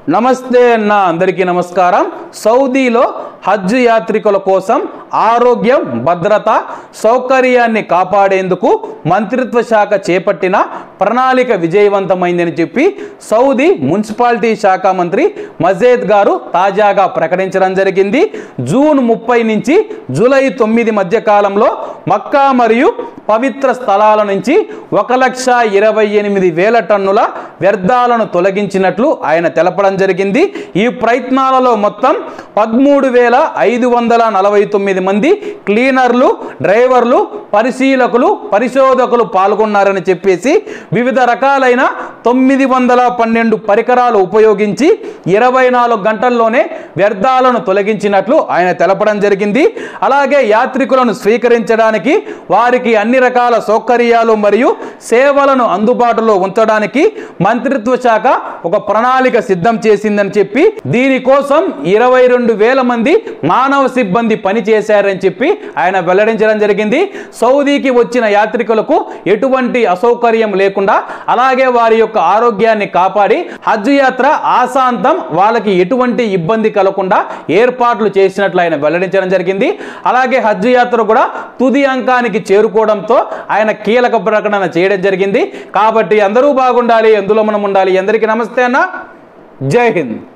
నమస్తే అన్న అందరికీ నమస్కారం సౌదీలో హజ్ యాత్రికుల కోసం ఆరోగ్యం భద్రత సౌకర్యాన్ని కాపాడేందుకు మంత్రిత్వ శాఖ చేపట్టిన ప్రణాళిక విజయవంతమైందని చెప్పి సౌదీ మున్సిపాలిటీ శాఖ మంత్రి మజేద్ గారు తాజాగా ప్రకటించడం జరిగింది జూన్ ముప్పై నుంచి జూలై తొమ్మిది మధ్య కాలంలో మక్కా మరియు పవిత్ర స్థలాల నుంచి ఒక లక్ష ఇరవై ఎనిమిది వేల టన్నుల వ్యర్థాలను తొలగించినట్లు ఆయన తెలపడం జరిగింది ఈ ప్రయత్నాలలో మొత్తం పదమూడు వేల ఐదు వందల నలభై తొమ్మిది మంది క్లీనర్లు డ్రైవర్లు పరిశీలకులు పరిశోధకులు పాల్గొన్నారని చెప్పేసి వివిధ రకాలైన తొమ్మిది వందల పన్నెండు పరికరాలు ఉపయోగించి ఇరవై నాలుగు గంటల్లోనే వ్యర్థాలను తొలగించినట్లు ఆయన తెలపడం జరిగింది అలాగే యాత్రికులను స్వీకరించడానికి వారికి అన్ని రకాల సౌకర్యాలు మరియు సేవలను అందుబాటులో ఉంచడానికి మంత్రిత్వ శాఖ ఒక ప్రణాళిక సిద్ధం చేసిందని చెప్పి దీనికోసం ఇరవై రెండు వేల మంది మానవ సిబ్బంది పనిచేశారని చెప్పి ఆయన వెల్లడించడం జరిగింది సౌదీకి వచ్చిన యాత్రికులకు ఎటువంటి అసౌకర్యం లేకుండా అలాగే వారి యొక్క ఆరోగ్యాన్ని కాపాడి హజ్ యాత్ర ఆశాంతం వాళ్ళకి ఎటువంటి ఇబ్బంది కలగకుండా ఏర్పాట్లు చేసినట్లు ఆయన వెల్లడించడం జరిగింది అలాగే హజ్ యాత్ర కూడా తుది అంకానికి చేరుకోవడంతో ఆయన కీలక ప్రకటన చేయడం జరిగింది కాబట్టి అందరూ బాగుండాలి ఎందులో మనం ఉండాలి అందరికీ నమస్తే అన్న జై హింద్